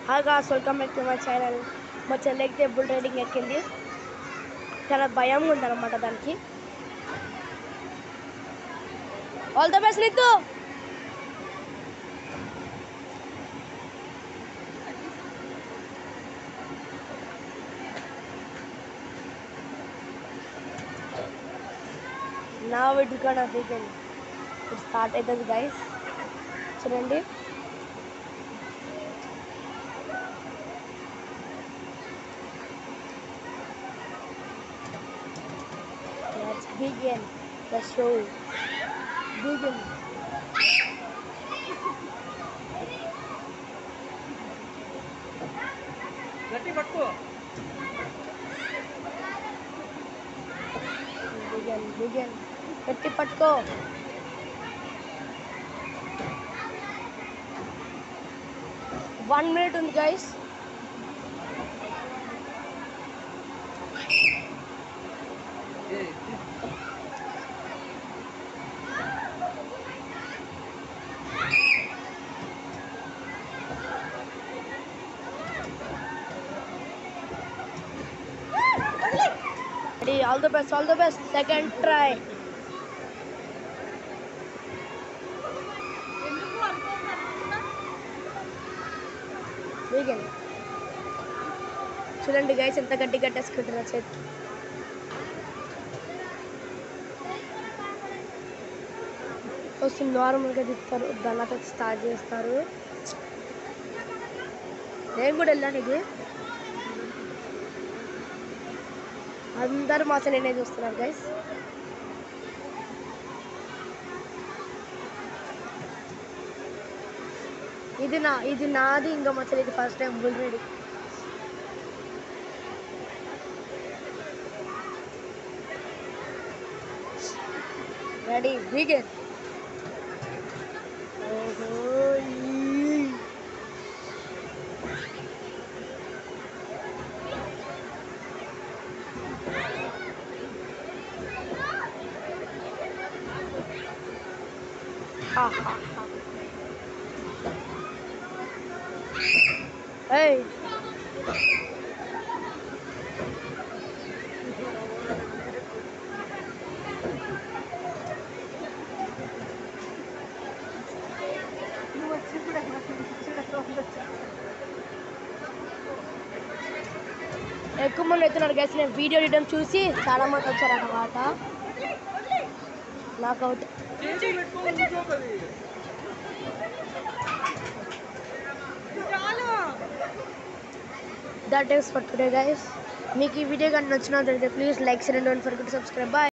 Hi guys welcome back to my channel మా చెల్లెకి bull riding ఎక్కింది చాలా భయం ఉందన్నమాట దానికి ఆల్ ద బెస్ట్ నీతు నా ఇట్ కూడా వీకెండ్ ఇప్పుడు స్టార్ట్ అవుతుంది గైస్ చూడండి Let's begin the show. Begin. గట్టి పట్టుకో Begin. Begin. గట్టి పట్టుకో వన్ మినిట్ ఉంది guys all the best all the best second try begin చూడండి గైస్ ఎంత గట్టి కట్టేసుకుంటారో చేతికి ఫస్ట్ నార్మల్గా తిప్పుతారు దాని తర్వాత స్టార్ట్ చేస్తారు నేను కూడా వెళ్ళాను ఇది అందరూ మా నేనే చూస్తున్నారు గైస్ ఇది నా ఇది నాది ఇంకా మా ఇది first time bull ready ready begin ఓహో ఈ. Ha ha ha. Hey. ఎక్కువ మంది అవుతున్నారు గైస్ నేను వీడియో తీయడం చూసి చాలా మంది వచ్చారు అన్నమాట నాకు అవుట్ చేసి పెట్టుకో కూర్చోపది that is for today guys మీకు ఈ వీడియో కానీ నచ్చినట్లయితే please like and don't forget subscribe bye